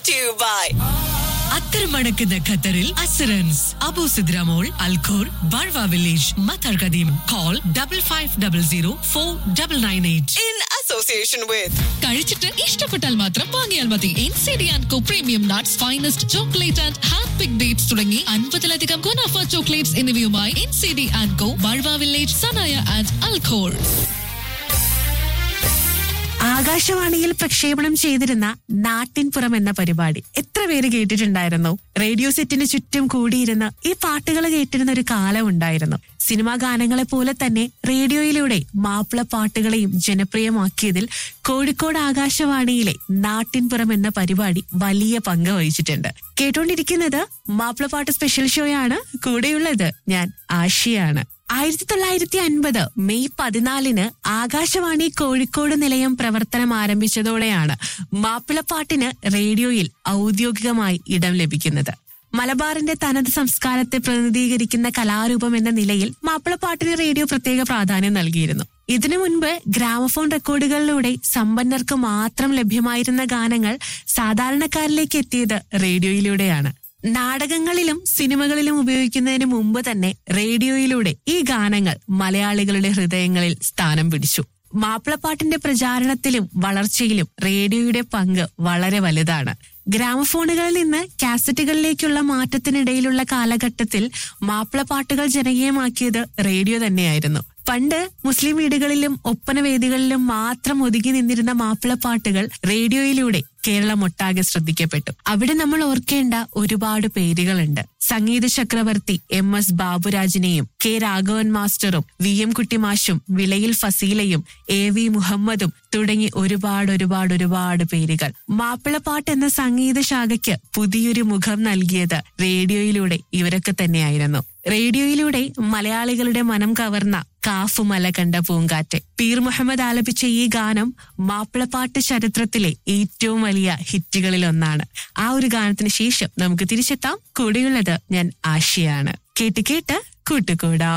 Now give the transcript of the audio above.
to you by അത്തരമണക്കുന്ന ഖത്തറിൽ അസറൻസ് അബു സിദ്രാമോൾ അൽഖോർ ബാഴ്വ village Matar Qadeem call double five double zero four double nine eight in association with കഴിച്ചിട്ട് ഇഷ്ടപ്പെട്ടാൽ മാത്രം വാങ്ങിയാൽ മതി N C D and co premium nuts finest chocolate and hand pick dates തുടങ്ങി അൻപതിലധികം ഗുണാഫ ചോക്ലേറ്റ്സ് എന്നിവയുമായി N C D and co ബൾവ വില്ലേജ് സനായ ആൻഡ് അൽഖോൾ ആകാശവാണിയിൽ പ്രക്ഷേപണം ചെയ്തിരുന്ന നാട്ടിൻപുറം എന്ന പരിപാടി എത്ര പേര് കേട്ടിട്ടുണ്ടായിരുന്നു റേഡിയോ സെറ്റിന് ചുറ്റും കൂടിയിരുന്ന് ഈ പാട്ടുകൾ കേട്ടിരുന്ന ഒരു കാലം ഉണ്ടായിരുന്നു സിനിമാ ഗാനങ്ങളെ പോലെ തന്നെ റേഡിയോയിലൂടെ മാപ്പിള പാട്ടുകളെയും ജനപ്രിയമാക്കിയതിൽ കോഴിക്കോട് ആകാശവാണിയിലെ നാട്ടിൻപുറം എന്ന പരിപാടി വലിയ പങ്ക് വഹിച്ചിട്ടുണ്ട് കേട്ടോണ്ടിരിക്കുന്നത് മാപ്പിളപ്പാട്ട് സ്പെഷ്യൽ ഷോയാണ് കൂടെയുള്ളത് ഞാൻ ആഷിയാണ് ആയിരത്തി തൊള്ളായിരത്തി അൻപത് മെയ് പതിനാലിന് ആകാശവാണി കോഴിക്കോട് നിലയം പ്രവർത്തനം ആരംഭിച്ചതോടെയാണ് മാപ്പിളപ്പാട്ടിന് റേഡിയോയിൽ ഔദ്യോഗികമായി ഇടം ലഭിക്കുന്നത് മലബാറിന്റെ തനത് സംസ്കാരത്തെ പ്രതിനിധീകരിക്കുന്ന കലാരൂപം എന്ന നിലയിൽ മാപ്പിളപ്പാട്ടിന് റേഡിയോ പ്രത്യേക പ്രാധാന്യം നൽകിയിരുന്നു ഇതിനു മുൻപ് ഗ്രാമഫോൺ റെക്കോർഡുകളിലൂടെ സമ്പന്നർക്ക് മാത്രം ലഭ്യമായിരുന്ന ഗാനങ്ങൾ സാധാരണക്കാരിലേക്ക് എത്തിയത് റേഡിയോയിലൂടെയാണ് നാടകങ്ങളിലും സിനിമകളിലും ഉപയോഗിക്കുന്നതിന് മുമ്പ് തന്നെ റേഡിയോയിലൂടെ ഈ ഗാനങ്ങൾ മലയാളികളുടെ ഹൃദയങ്ങളിൽ സ്ഥാനം പിടിച്ചു മാപ്പിളപ്പാട്ടിന്റെ പ്രചാരണത്തിലും വളർച്ചയിലും റേഡിയോയുടെ പങ്ക് വളരെ വലുതാണ് ഗ്രാമഫോണുകളിൽ നിന്ന് കാസറ്റുകളിലേക്കുള്ള മാറ്റത്തിനിടയിലുള്ള കാലഘട്ടത്തിൽ മാപ്പിളപ്പാട്ടുകൾ ജനകീയമാക്കിയത് റേഡിയോ തന്നെയായിരുന്നു പണ്ട് മുസ്ലിം വീടുകളിലും ഒപ്പന വേദികളിലും മാത്രം ഒതുങ്ങി നിന്നിരുന്ന മാപ്പിളപ്പാട്ടുകൾ റേഡിയോയിലൂടെ കേരളം ഒട്ടാകെ ശ്രദ്ധിക്കപ്പെട്ടു അവിടെ നമ്മൾ ഓർക്കേണ്ട ഒരുപാട് പേരുകളുണ്ട് സംഗീത ചക്രവർത്തി എം എസ് ബാബുരാജിനെയും കെ രാഘവൻ മാസ്റ്ററും വി എം കുട്ടിമാഷും വിളയിൽ ഫസീലയും എ വി മുഹമ്മദും തുടങ്ങി ഒരുപാട് ഒരുപാട് ഒരുപാട് പേരുകൾ മാപ്പിളപ്പാട്ട് എന്ന സംഗീത ശാഖയ്ക്ക് പുതിയൊരു മുഖം നൽകിയത് റേഡിയോയിലൂടെ ഇവരൊക്കെ തന്നെയായിരുന്നു റേഡിയോയിലൂടെ മലയാളികളുടെ മനം കവർന്ന കാഫുമല കണ്ട പൂങ്കാറ്റ് പീർ മുഹമ്മദ് ആലപിച്ച ഈ ഗാനം മാപ്പിളപ്പാട്ട് ചരിത്രത്തിലെ ഏറ്റവും വലിയ ഹിറ്റുകളിൽ ഒന്നാണ് ആ ഒരു ഗാനത്തിന് ശേഷം നമുക്ക് തിരിച്ചെത്താം കൂടെയുള്ളത് ഞാൻ ആശയാണ് കേട്ട് കേട്ട് കൂട്ടുകൂടാം